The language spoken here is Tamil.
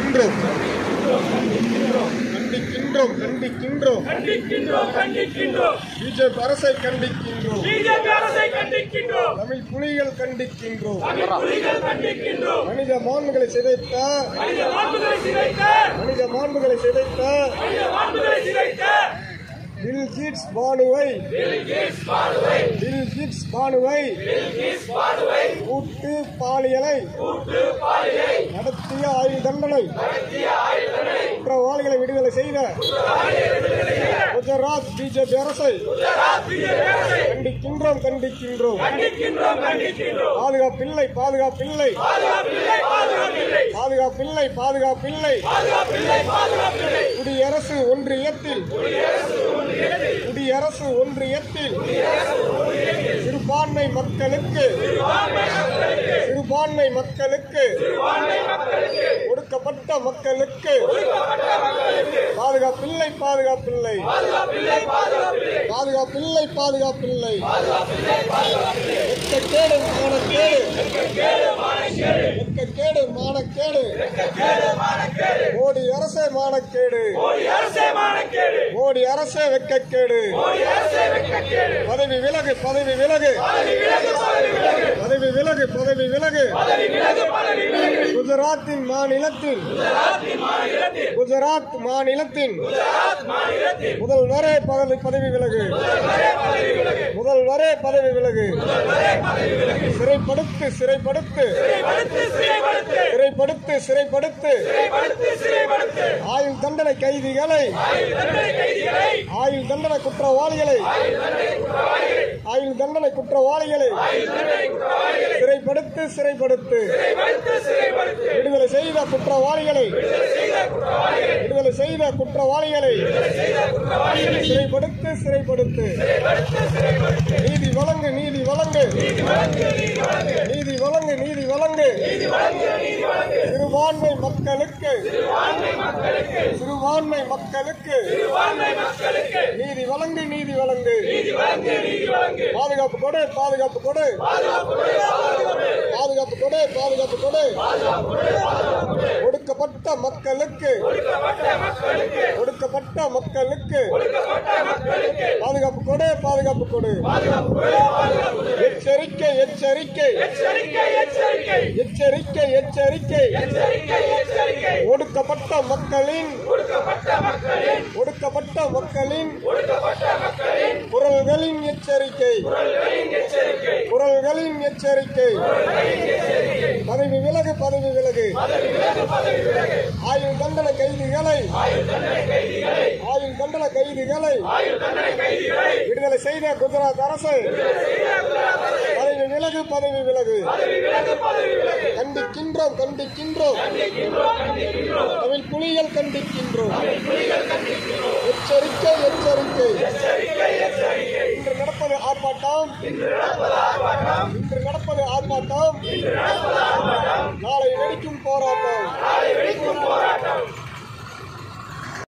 கண்டிக்கின்றோம் கண்டிக்கின்றோம் கண்டிக்கின்றோம் கண்டிக்கின்றோம் கண்டிக்கின்றோம் பிஜேபி அரசை கண்டிக்கின்றோம் பிஜேபி அரசை கண்டிக்கின்றோம் தமிழ் புலிகள் கண்டிக்கின்றோம் தமிழ் புலிகள் கண்டிக்கின்றோம் மனித மாண்புகளை சிதைத்த மனித மாண்புகளை சிதைத்த மனித மாண்புகளை சிதைத்த மனித மாண்புகளை சிதைத்த பில் கீட்ஸ் பானுவை பில் கீட்ஸ் பானுவை கூட்டு பாலியலை நடத்திய ஆயுள் தண்டனை குற்றவாளிகளை விடுதலை செய்த குஜராத் பிஜேபி அரசை கண்டிக்கின்றோம் கண்டிக்கின்றோம் கண்டிக்கின்றோம் கண்டிக்கின்றோம் பாதுகாப்பில்லை பாதுகாப்பில்லை பாதுகாப்பில்லை பாதுகாப்பில்லை பாதுகாப்பில்லை பாதுகாப்பில்லை பாதுகாப்பில்லை பாதுகாப்பில்லை குடியரசு ஒன்றியத்தில் குடியரசு ஒன்றியத்தில் சிறுபான்மை மக்களுக்கு சிறுபான்மை மக்களுக்கு ஒடுக்கப்பட்ட மக்களுக்கு பாதுகாப்பில்லை பாதுகாப்பில்லை பாதுகாப்பில்லை பாதுகாப்பில்லை வெட்கக்கேடு மானக்கேடு வெட்கக்கேடு மானக்கேடு மோடி அரசே மானக்கேடு மோடி அரசே மானக்கேடு மோடி அரசே வெட்கக்கேடு மோடி அரசே வெட்கக்கேடு பதவி விலகு பதவி விலகு பதவி விலகு பதவி விலகு பதவி விலகு பதவி விலகு பதவி விலகு பதவி விலகு குஜராத்தின் மாநிலத்தில் குஜராத்தின் மாநிலத்தில் குஜராத் மாநிலத்தின் குஜராத் மாநிலத்தில் முதல்வரே பதவி பதவி விலகு முதல்வரே பதவி விலகு முதல்வரே பதவி விலகு முதல்வரே பதவி விலகு சிறைப்படுத்து சிறைப்படுத்து சிறைப்படுத்து சிறைப்படுத்து சிறைப்படுத்து சிறைப்படுத்து சிறைப்படுத்து சிறைப்படுத்து ஆயுள் தண்டனை கைதிகளை ஆயுள் தண்டனை கைதிகளை ஆயுள் தண்டனை குற்றவாளிகளை ஆயுள் தண்டனை குற்றவாளிகளை சிறைப்படுத்து சிறைப்படுத்து சிறைப்படுத்து சிறைப்படுத்து விடுதலை செய்த குற்றவாளிகளை செய்த குற்றவாளிகளை விடுதலை செய்த குற்றவாளிகளை செய்த குற்றவாளிகளை சிறைப்படுத்து சிறைப்படுத்து சிறைப்படுத்து சிறைப்படுத்து நீதி வழங்கு நீதி வழங்கு நீதி வழங்கு நீதி வழங்கு நீதி வழங்கு நீதி வழங்கு நீதி வழங்கு நீதி வழங்கு சிறுபான்மை மக்களுக்கு சிறுபான்மை மக்களுக்கு சிறுபான்மை மக்களுக்கு சிறுபான்மை மக்களுக்கு நீதி வழங்கு நீதி வழங்கு நீதி வழங்கு நீதி வழங்கு பாதுகாப்பு கொடு பாதுகாப்பு கொடு பாதுகாப்பு கொடு பாதுகாப்பு கொடு ஒடுக்கப்பட்ட மக்களுக்கு ஒடுக்கப்பட்ட மக்களுக்கு ஒடுக்கப்பட்ட மக்களுக்கு ஒடுக்கப்பட்ட மக்களுக்கு பாதுகாப்பு கொடு பாதுகாப்பு கொடு பாதுகாப்பு கொடு, பாதுகாப்பு கொடு. எச்சரிக்கை எச்சரிக்கை எச்சரிக்கை எச்சரிக்கை எச்சரிக்கை எச்சரிக்கை எச்சரிக்கை எச்சரிக்கை ஒடுக்கப்பட்ட மக்களின் ஒடுக்கப்பட்ட மக்களின் ஒடுக்கப்பட்ட மக்களின் ஒடுக்கப்பட்ட மக்களின் குரல்களின் எச்சரிக்கை குரல்களின் எச்சரிக்கை குரல்களின் எச்சரிக்கை பதவி விலகு பதவி விலகு பதவி விலகு பதவி விலகு ஆயுள் தண்டனை கைதிகளை ஆயுள் தண்டனை கைதிகளை ஆயுள் தண்டனை கைதிகளை ஆயுள் தண்டனை கைதிகளை விடுதலை செய்த குஜராத் அரசு பதவி விலகு பதவி விலகு பதவி விலகு பதவி விலகு கண்டிக்கின்றோம் கண்டிக்கின்றோம் கண்டிக்கின்றோம் கண்டிக்கின்றோம் தமிழ் புலிகள் கண்டிக்கின்றோம் புலிகள் கண்டிக்கின்றோம் எச்சரிக்கை எச்சரிக்கை எச்சரிக்கை எச்சரிக்கை இன்று நடப்பது ஆர்ப்பாட்டம் இன்று நடப்பது ஆர்ப்பாட்டம் இன்று நடப்பது ஆர்ப்பாட்டம் இன்று நடப்பது ஆர்ப்பாட்டம் நாளை வெடிக்கும் போராட்டம் நாளை வெடிக்கும் போராட்டம்